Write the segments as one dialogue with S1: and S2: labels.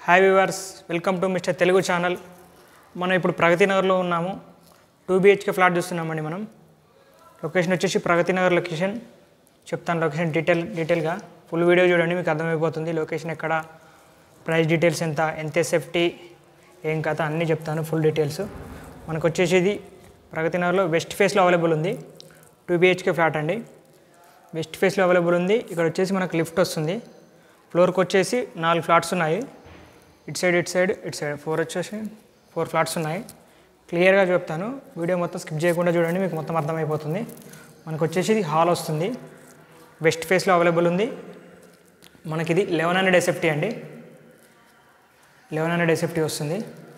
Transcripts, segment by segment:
S1: hi viewers welcome to mister Telugu channel మనం ఇప్పుడు ప్రగతి నగర్లో ఉన్నాము టూ బిహెచ్కే ఫ్లాట్ చూస్తున్నామండి మనం లొకేషన్ వచ్చేసి ప్రగతి నగర్ లొకేషన్ చెప్తాను లొకేషన్ డీటెయిల్ డీటెయిల్గా ఫుల్ వీడియో చూడండి మీకు అర్థమైపోతుంది లొకేషన్ ఎక్కడ ప్రైస్ డీటెయిల్స్ ఎంత ఎంత సేఫ్టీ ఏం కథ అన్నీ చెప్తాను ఫుల్ డీటెయిల్స్ మనకు వచ్చేసి ఇది ప్రగతి నగర్లో వెస్ట్ ఫేస్లో అవైలబుల్ ఉంది టూ బిహెచ్కే ఫ్లాట్ అండి వెస్ట్ ఫేస్లో అవైలబుల్ ఉంది ఇక్కడ వచ్చేసి మనకు లిఫ్ట్ వస్తుంది ఫ్లోర్కి వచ్చేసి నాలుగు ఫ్లాట్స్ ఉన్నాయి ఇటు సైడ్ ఇటు సైడ్ ఇటు సైడ్ ఫోర్ వచ్చేసి ఫోర్ ఫ్లాట్స్ ఉన్నాయి క్లియర్గా చెప్తాను వీడియో మొత్తం స్కిప్ చేయకుండా చూడండి మీకు మొత్తం అర్థమైపోతుంది మనకు వచ్చేసి ఇది హాల్ వస్తుంది వెస్ట్ ఫేస్లో అవైలబుల్ ఉంది మనకి ఇది లెవెన్ హండ్రెడ్ ఎస్ఎఫ్టీ అండి లెవెన్ హండ్రెడ్ ఎస్ఎఫ్టీ వస్తుంది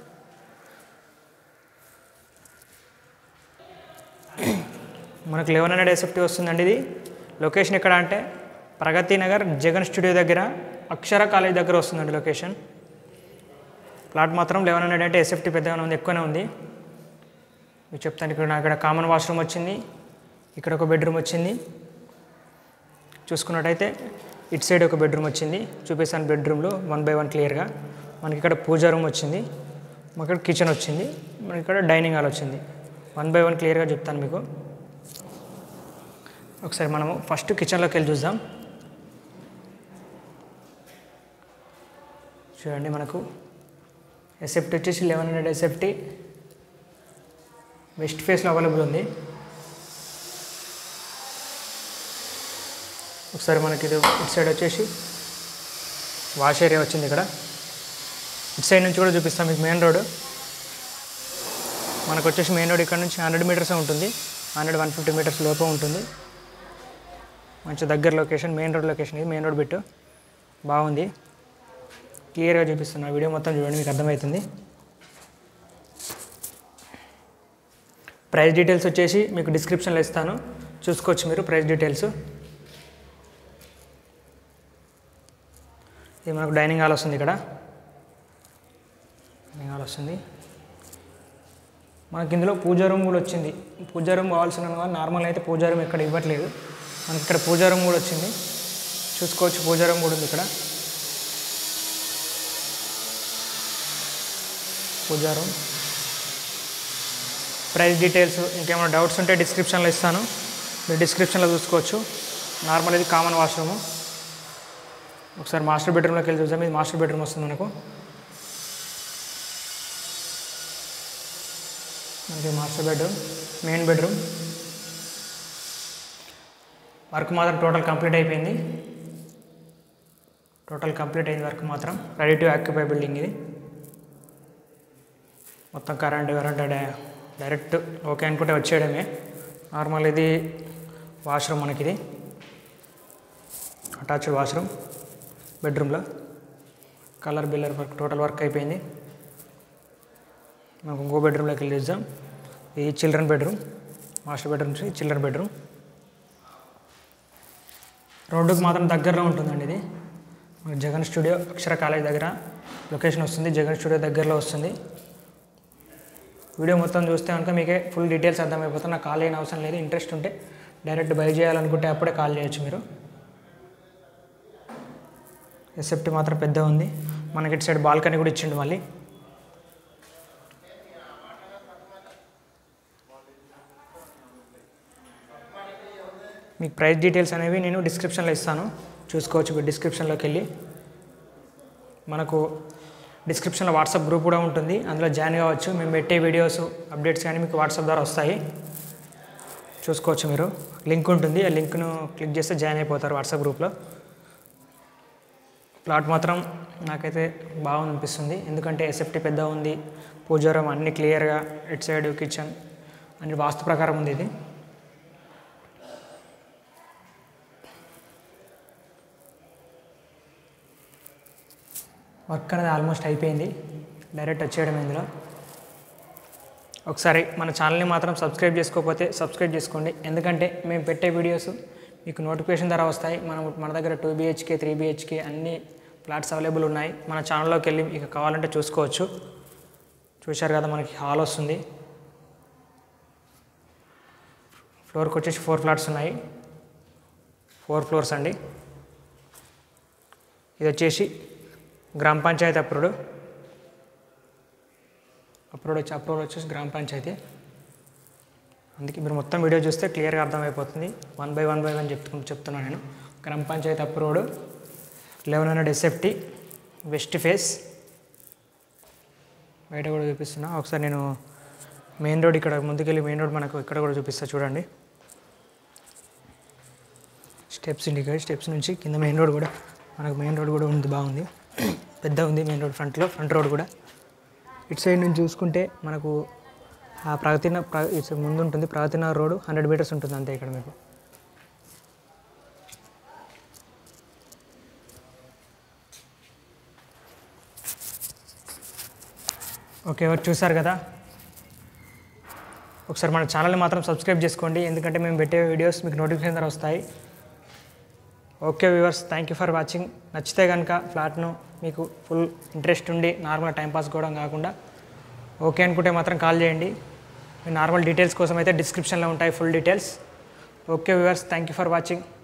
S1: మనకు లెవెన్ హండ్రెడ్ ఎస్ఎఫ్టీ వస్తుందండి ఇది లొకేషన్ ఎక్కడ అంటే ప్రగతి నగర్ జగన్ స్టూడియో దగ్గర అక్షర కాలేజ్ దగ్గర వస్తుందండి లొకేషన్ ప్లాట్ మాత్రం లెవెన్ హండ్రెడ్ అంటే ఎస్ఎఫ్టీ పెద్దగానే ఉంది ఎక్కువనే ఉంది మీకు చెప్తాను ఇక్కడ నాకు ఇక్కడ కామన్ వాష్రూమ్ వచ్చింది ఇక్కడ ఒక బెడ్రూమ్ వచ్చింది చూసుకున్నట్టయితే ఇటు సైడ్ ఒక బెడ్రూమ్ వచ్చింది చూపిస్తాను బెడ్రూమ్లో వన్ బై వన్ క్లియర్గా మనకి ఇక్కడ పూజా రూమ్ వచ్చింది మనకి ఇక్కడ కిచెన్ వచ్చింది మనకి ఇక్కడ డైనింగ్ హాల్ వచ్చింది వన్ బై వన్ క్లియర్గా చెప్తాను మీకు ఒకసారి మనము ఫస్ట్ కిచెన్లోకి వెళ్ళి చూద్దాం చూడండి మనకు ఎస్ఎఫ్టీ వచ్చేసి లెవెన్ హండ్రెడ్ ఎస్ఎఫ్టీ వెస్ట్ ఫేస్లో అవైలబుల్ ఉంది ఒకసారి మనకి ఇది ఇటు సైడ్ వచ్చేసి వాష్ ఏరియా వచ్చింది ఇక్కడ ఇటు సైడ్ నుంచి కూడా చూపిస్తాం మీకు మెయిన్ రోడ్ మనకు వచ్చేసి మెయిన్ రోడ్ ఇక్కడ నుంచి హండ్రెడ్ మీటర్స్ ఉంటుంది హండ్రెడ్ వన్ ఫిఫ్టీ మీటర్స్ లోపే ఉంటుంది మంచి దగ్గర లొకేషన్ మెయిన్ రోడ్ లొకేషన్ ఇది మెయిన్ రోడ్ బిట్టు బాగుంది క్లియర్గా చూపిస్తున్నా వీడియో మొత్తం చూడండి మీకు అర్థమవుతుంది ప్రైస్ డీటెయిల్స్ వచ్చేసి మీకు డిస్క్రిప్షన్లో ఇస్తాను చూసుకోవచ్చు మీరు ప్రైస్ డీటెయిల్స్ ఇది మనకు డైనింగ్ హాల్ వస్తుంది ఇక్కడ డైనింగ్ హాల్ వస్తుంది మనకి ఇందులో పూజా రూమ్ కూడా వచ్చింది పూజా రూమ్ కావాల్సిన వాళ్ళు నార్మల్ అయితే పూజా రూమ్ ఇక్కడ ఇవ్వట్లేదు మనకి ఇక్కడ పూజా రూమ్ కూడా వచ్చింది చూసుకోవచ్చు పూజా రూమ్ కూడా ఉంది ఇక్కడ పూజా రూమ్ ప్రైస్ డీటెయిల్స్ ఇంకేమైనా డౌట్స్ ఉంటే డిస్క్రిప్షన్లో ఇస్తాను మీరు డిస్క్రిప్షన్లో చూసుకోవచ్చు నార్మల్ ఇది కామన్ వాష్రూమ్ ఒకసారి మాస్టర్ బెడ్రూమ్లోకి వెళ్ళి చూద్దాం ఇది మాస్టర్ బెడ్రూమ్ వస్తుంది మనకు మనకి master bedroom main bedroom work మాత్రం టోటల్ కంప్లీట్ అయిపోయింది టోటల్ కంప్లీట్ అయింది వర్క్ మాత్రం రెడీ టు ఆక్యుపై బిల్డింగ్ ఇది మొత్తం కరెంట్ కరెంట్ డైరెక్ట్ ఓకే అనుకుంటే వచ్చేయడమే నార్మల్ ఇది వాష్రూమ్ మనకి ఇది అటాచ్డ్ వాష్రూమ్ బెడ్రూమ్లో కలర్ బిల్లర్ వర్క్ టోటల్ వర్క్ అయిపోయింది మనకు ఇంకో బెడ్రూమ్లోకి వెళ్ళి చూద్దాం ఇది children bedroom master bedroom children bedroom రోడ్డుకు మాత్రం దగ్గరలో ఉంటుందండి ఇది మనకి జగన్ స్టూడియో అక్షర కాలేజ్ దగ్గర లొకేషన్ వస్తుంది జగన్ స్టూడియో దగ్గరలో వస్తుంది వీడియో మొత్తం చూస్తే కనుక మీకే ఫుల్ డీటెయిల్స్ అర్థమైపోతుంది నాకు కాల్ అయిన అవసరం లేదు ఇంట్రెస్ట్ ఉంటే డైరెక్ట్ బై చేయాలనుకుంటే అప్పుడే కాల్ చేయొచ్చు మీరు ఎస్ఎఫ్టీ మాత్రం పెద్ద ఉంది మనకి ఇటు సైడ్ బాల్కనీ కూడా ఇచ్చిండు మళ్ళీ మీకు ప్రైస్ డీటెయిల్స్ అనేవి నేను డిస్క్రిప్షన్లో ఇస్తాను చూసుకోవచ్చు మీరు డిస్క్రిప్షన్లోకి వెళ్ళి మనకు డిస్క్రిప్షన్లో వాట్సాప్ గ్రూప్ కూడా ఉంటుంది అందులో జాయిన్ కావచ్చు మేము పెట్టే వీడియోస్ అప్డేట్స్ కానీ మీకు వాట్సాప్ ద్వారా వస్తాయి చూసుకోవచ్చు మీరు లింక్ ఉంటుంది ఆ లింక్ను క్లిక్ చేస్తే జాయిన్ అయిపోతారు వాట్సాప్ గ్రూప్లో ప్లాట్ మాత్రం నాకైతే బాగుంది అనిపిస్తుంది ఎందుకంటే ఎస్ఎఫ్టీ పెద్ద ఉంది పూజారం అన్ని క్లియర్గా ఇటు సైడ్ కిచెన్ అన్ని వాస్తు ప్రకారం ఉంది ఇది వర్క్ అనేది ఆల్మోస్ట్ అయిపోయింది డైరెక్ట్ వచ్చేయడం ఇందులో ఒకసారి మన ఛానల్ని మాత్రం సబ్స్క్రైబ్ చేసుకోకపోతే సబ్స్క్రైబ్ చేసుకోండి ఎందుకంటే మేము పెట్టే వీడియోస్ మీకు నోటిఫికేషన్ ద్వారా వస్తాయి మనం మన దగ్గర టూ బీహెచ్కే త్రీ బీహెచ్కే అన్ని ఫ్లాట్స్ అవైలబుల్ ఉన్నాయి మన ఛానల్లోకి వెళ్ళి మీకు కావాలంటే చూసుకోవచ్చు చూశారు కదా మనకి హాల్ వస్తుంది ఫ్లోర్కి వచ్చేసి ఫోర్ ఫ్లాట్స్ ఉన్నాయి ఫోర్ ఫ్లోర్స్ అండి ఇది వచ్చేసి గ్రామ పంచాయతీ అప్రూవ్డ్ అప్రూవ్డ్ వచ్చి అప్రూవ్డ్ వచ్చేసి గ్రామ పంచాయతీ అందుకే మీరు మొత్తం వీడియో చూస్తే క్లియర్గా అర్థమైపోతుంది one by one by one చెప్తు చెప్తున్నాను నేను గ్రామ panchayati approved eleven hundred SFT west face బయట కూడా చూపిస్తున్నా ఒకసారి నేను మెయిన్ రోడ్ ఇక్కడ ముందుకెళ్ళి మెయిన్ రోడ్ మనకు ఇక్కడ కూడా చూపిస్తా చూడండి స్టెప్స్ ఇండికేట్ స్టెప్స్ నుంచి కింద మెయిన్ రోడ్ కూడా మనకు మెయిన్ రోడ్ కూడా ఉంది బాగుంది పెద్ద ఉంది మెయిన్ రోడ్ ఫ్రంట్లో ఫ్రంట్ రోడ్ కూడా ఇటు సైడ్ నుంచి చూసుకుంటే మనకు ఆ ప్రగతి న- ప్ర- ఇటు సైడ్ ముందు ఉంటుంది Pragathi Nagar road hundred metres ఉంటుంది అంతే ఇక్కడ మీకు ఓకే ఎవరు చూసారు కదా ఒకసారి మన ఛానల్ని మాత్రం సబ్స్క్రైబ్ చేసుకోండి ఎందుకంటే మేము పెట్టే వీడియోస్ మీకు నోటిఫికేషన్ ద్వారా వస్తాయి okay viewers thank you for watching నచ్చితే కనుక ఫ్లాట్ను మీకు ఫుల్ ఇంట్రెస్ట్ ఉండి నార్మల్ టైంపాస్ కూడా కాకుండా ఓకే అనుకుంటే మాత్రం కాల్ చేయండి మీ నార్మల్ డీటెయిల్స్ కోసం అయితే డిస్క్రిప్షన్లో ఉంటాయి full details okay viewers thank you for watching